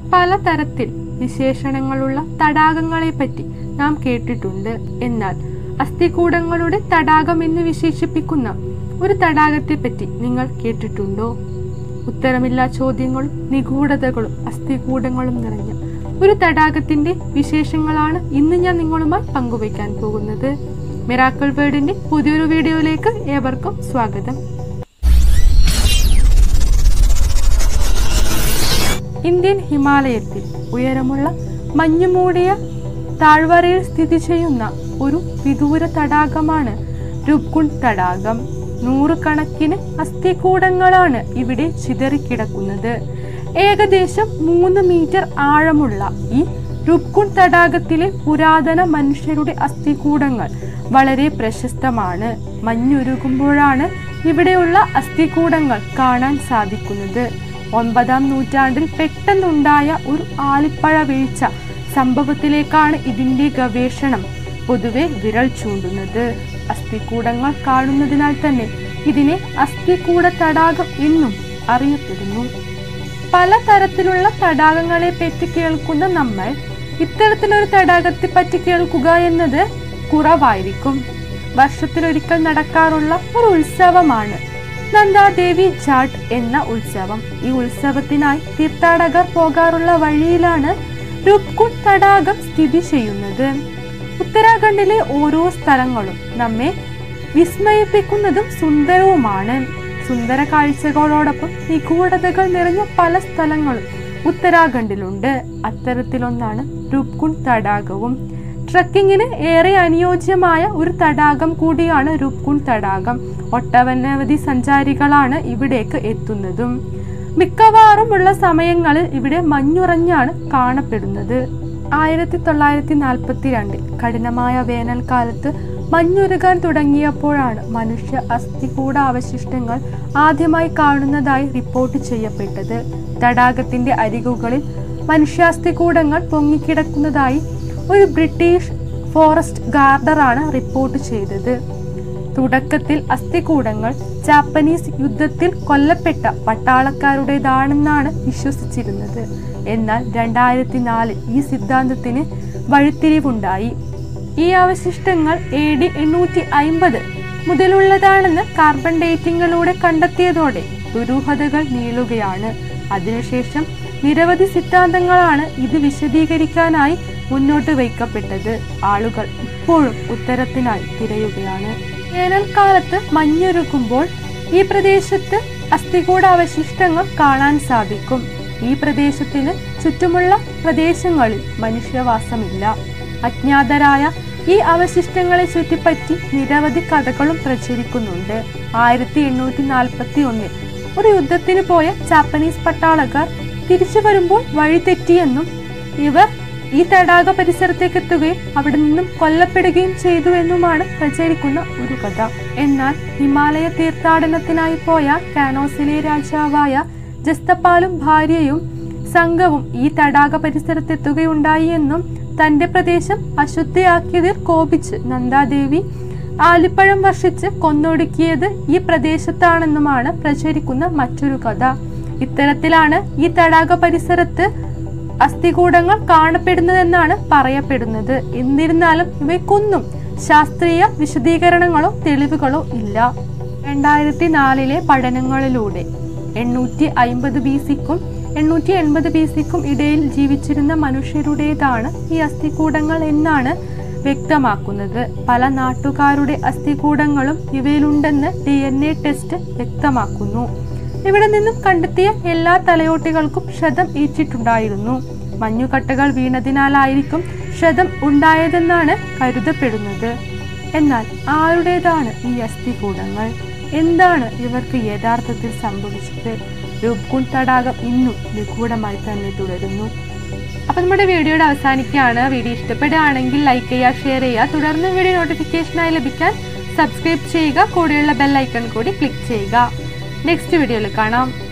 പലതരത്തിൽ വിശേഷണങ്ങളുള്ള തടാകങ്ങളെപ്പറ്റി നാം കേട്ടിട്ടുണ്ട് എന്നാൽ അസ്ഥികൂടങ്ങളുടെ തടാകം എന്ന് വിശേഷിപ്പിക്കുന്ന ഒരു തടാകത്തെപ്പറ്റി നിങ്ങൾ കേട്ടിട്ടുണ്ടോ ഉത്തരമില്ലാ ചോദ്യങ്ങളും നിഗൂഢതകളും അസ്ഥികൂടങ്ങളും നിറഞ്ഞ ഒരു തടാകത്തിന്റെ വിശേഷങ്ങളാണ് ഇന്ന് ഞാൻ നിങ്ങളുമായി പങ്കുവയ്ക്കാൻ പോകുന്നത് മിറാക്കിൾ വേർഡിന്റെ പുതിയൊരു വീഡിയോയിലേക്ക് ഏവർക്കും സ്വാഗതം ഇന്ത്യൻ ഹിമാലയത്തിൽ ഉയരമുള്ള മഞ്ഞുമൂടിയ താഴ്വരയിൽ സ്ഥിതി ചെയ്യുന്ന ഒരു വിദൂര തടാകമാണ് രുബ്കുണ്ട് തടാകം നൂറുകണക്കിന് അസ്ഥികൂടങ്ങളാണ് ഇവിടെ ചിതറിക്കിടക്കുന്നത് ഏകദേശം മൂന്ന് മീറ്റർ ആഴമുള്ള ഈ രുബ്കുണ്ട് തടാകത്തിലെ പുരാതന മനുഷ്യരുടെ അസ്ഥികൂടങ്ങൾ വളരെ പ്രശസ്തമാണ് മഞ്ഞുരുകുമ്പോഴാണ് ഇവിടെയുള്ള അസ്ഥികൂടങ്ങൾ കാണാൻ സാധിക്കുന്നത് ഒൻപതാം നൂറ്റാണ്ടിൽ പെട്ടെന്നുണ്ടായ ഒരു ആലിപ്പഴ വീഴ്ച സംഭവത്തിലേക്കാണ് ഇതിന്റെ ഗവേഷണം പൊതുവെ വിരൽ ചൂണ്ടുന്നത് അസ്ഥികൂടങ്ങൾ കാണുന്നതിനാൽ തന്നെ ഇതിനെ അസ്ഥികൂട തടാകം എന്നും അറിയപ്പെടുന്നു പലതരത്തിലുള്ള തടാകങ്ങളെ പറ്റി കേൾക്കുന്ന നമ്മൾ ഇത്തരത്തിലൊരു തടാകത്തെ പറ്റി കേൾക്കുക എന്നത് കുറവായിരിക്കും വർഷത്തിലൊരിക്കൽ നടക്കാറുള്ള ഒരു ഉത്സവമാണ് നന്ദാദേവി ജാട്ട് എന്ന ഉത്സവം ഈ ഉത്സവത്തിനായി തീർത്ഥാടകർ പോകാറുള്ള വഴിയിലാണ് രുപ്കുണ്ട് തടാകം സ്ഥിതി ചെയ്യുന്നത് ഉത്തരാഖണ്ഡിലെ ഓരോ സ്ഥലങ്ങളും നമ്മെ വിസ്മയിപ്പിക്കുന്നതും സുന്ദരവുമാണ് സുന്ദര കാഴ്ചകളോടൊപ്പം നിഗൂഢതകൾ നിറഞ്ഞ പല സ്ഥലങ്ങളും ഉത്തരാഖണ്ഡിലുണ്ട് അത്തരത്തിലൊന്നാണ് രൂപ്കുണ്ട് തടാകവും ട്രക്കിങ്ങിന് ഏറെ അനുയോജ്യമായ ഒരു തടാകം കൂടിയാണ് രൂപ്കുണ്ട് തടാകം ഒട്ടനവധി സഞ്ചാരികളാണ് ഇവിടേക്ക് എത്തുന്നതും മിക്കവാറും ഉള്ള സമയങ്ങളിൽ ഇവിടെ മഞ്ഞുറഞ്ഞാണ് കാണപ്പെടുന്നത് ആയിരത്തി തൊള്ളായിരത്തി നാൽപ്പത്തി രണ്ടിൽ കഠിനമായ വേനൽക്കാലത്ത് മഞ്ഞുരുകാൻ തുടങ്ങിയപ്പോഴാണ് മനുഷ്യ അസ്ഥികൂട അവശിഷ്ടങ്ങൾ ആദ്യമായി കാണുന്നതായി റിപ്പോർട്ട് ചെയ്യപ്പെട്ടത് തടാകത്തിന്റെ അരികുകളിൽ മനുഷ്യാസ്ഥികൂടങ്ങൾ പൊങ്ങിക്കിടക്കുന്നതായി ഒരു ബ്രിട്ടീഷ് ഫോറസ്റ്റ് ഗാർഡറാണ് റിപ്പോർട്ട് ചെയ്തത് തുടക്കത്തിൽ അസ്ഥികൂടങ്ങൾ ജാപ്പനീസ് യുദ്ധത്തിൽ കൊല്ലപ്പെട്ട പട്ടാളക്കാരുടേതാണെന്നാണ് വിശ്വസിച്ചിരുന്നത് എന്നാൽ രണ്ടായിരത്തി നാലിൽ ഈ സിദ്ധാന്തത്തിന് വഴിത്തിരിവുണ്ടായി ഈ അവശിഷ്ടങ്ങൾ എ ഡി എണ്ണൂറ്റി അയിമ്പത് മുതലുള്ളതാണെന്ന് കാർബൺ ഡേറ്റിംഗിലൂടെ കണ്ടെത്തിയതോടെ ദുരൂഹതകൾ നീളുകയാണ് അതിനുശേഷം നിരവധി സിദ്ധാന്തങ്ങളാണ് ഇത് വിശദീകരിക്കാനായി മുന്നോട്ട് വയ്ക്കപ്പെട്ടത് ആളുകൾ ഇപ്പോഴും ഉത്തരത്തിനായി തിരയുകയാണ് വേനൽക്കാലത്ത് മഞ്ഞൊരുക്കുമ്പോൾ ഈ പ്രദേശത്ത് അസ്ഥികൂട അവശിഷ്ടങ്ങൾ കാണാൻ സാധിക്കും ഈ പ്രദേശത്തിന് ചുറ്റുമുള്ള പ്രദേശങ്ങളിൽ മനുഷ്യവാസമില്ല അജ്ഞാതരായ ഈ അവശിഷ്ടങ്ങളെ ചുറ്റിപ്പറ്റി നിരവധി കഥകളും പ്രചരിക്കുന്നുണ്ട് ആയിരത്തി എണ്ണൂറ്റി നാൽപ്പത്തി ഒന്നിൽ ഒരു യുദ്ധത്തിന് പോയ ജാപ്പനീസ് പട്ടാളക്കാർ തിരിച്ചു വരുമ്പോൾ വഴിതെറ്റിയെന്നും ഇവർ ഈ തടാക പരിസരത്തേക്ക് എത്തുകയും അവിടെ നിന്നും കൊല്ലപ്പെടുകയും ചെയ്തു എന്നുമാണ് പ്രചരിക്കുന്ന ഒരു കഥ എന്നാൽ ഹിമാലയ തീർത്ഥാടനത്തിനായി പോയ കാനോസിലെ രാജാവായ ജസ്തപ്പാലും ഭാര്യയും സംഘവും ഈ തടാക പരിസരത്തെത്തുകയുണ്ടായി എന്നും തന്റെ പ്രദേശം അശുദ്ധിയാക്കിയതിൽ കോപിച്ച് നന്ദാദേവി ആലിപ്പഴം വർഷിച്ച് കൊന്നൊടുക്കിയത് ഈ പ്രദേശത്താണെന്നുമാണ് പ്രചരിക്കുന്ന മറ്റൊരു കഥ ഇത്തരത്തിലാണ് ഈ തടാക പരിസരത്ത് അസ്ഥികൂടങ്ങൾ കാണപ്പെടുന്നതെന്നാണ് പറയപ്പെടുന്നത് എന്നിരുന്നാലും ഇവയ്ക്കൊന്നും ശാസ്ത്രീയ വിശദീകരണങ്ങളോ തെളിവുകളോ ഇല്ല രണ്ടായിരത്തി നാലിലെ പഠനങ്ങളിലൂടെ എണ്ണൂറ്റി അയിമ്പത് ബി സിക്കും എണ്ണൂറ്റി എൺപത് ബി സിക്കും ഇടയിൽ ജീവിച്ചിരുന്ന മനുഷ്യരുടേതാണ് ഈ അസ്ഥികൂടങ്ങൾ എന്നാണ് വ്യക്തമാക്കുന്നത് പല നാട്ടുകാരുടെ അസ്ഥികൂടങ്ങളും ഇവയിലുണ്ടെന്ന് ഡി എൻ എ ടെസ്റ്റ് വ്യക്തമാക്കുന്നു ഇവിടെ നിന്നും കണ്ടെത്തിയ എല്ലാ തലയോട്ടികൾക്കും ക്ഷതം ഏറ്റിട്ടുണ്ടായിരുന്നു മഞ്ഞുകട്ടകൾ വീണതിനാലായിരിക്കും ക്ഷതം ഉണ്ടായതെന്നാണ് കരുതപ്പെടുന്നത് എന്നാൽ ആരുടേതാണ് ഈ അസ്ഥികൂടങ്ങൾ എന്താണ് ഇവർക്ക് യഥാർത്ഥത്തിൽ സംഭവിച്ചത് രൂപ്കുണ്ട് തടാകം ഇന്നും നിഗൂഢമായി തന്നെ തുടരുന്നു അപ്പൊ നമ്മുടെ വീഡിയോയുടെ അവസാനിക്കുകയാണ് വീഡിയോ ഇഷ്ടപ്പെടുകയാണെങ്കിൽ ലൈക്ക് ചെയ്യുക ഷെയർ ചെയ്യുക തുടർന്ന് വീഡിയോ നോട്ടിഫിക്കേഷനായി ലഭിക്കാൻ സബ്സ്ക്രൈബ് ചെയ്യുക കൂടെയുള്ള ബെൽ ഐക്കൺ കൂടി ക്ലിക്ക് ചെയ്യുക നെക്സ്റ്റ് വീഡിയോയിൽ കാണാം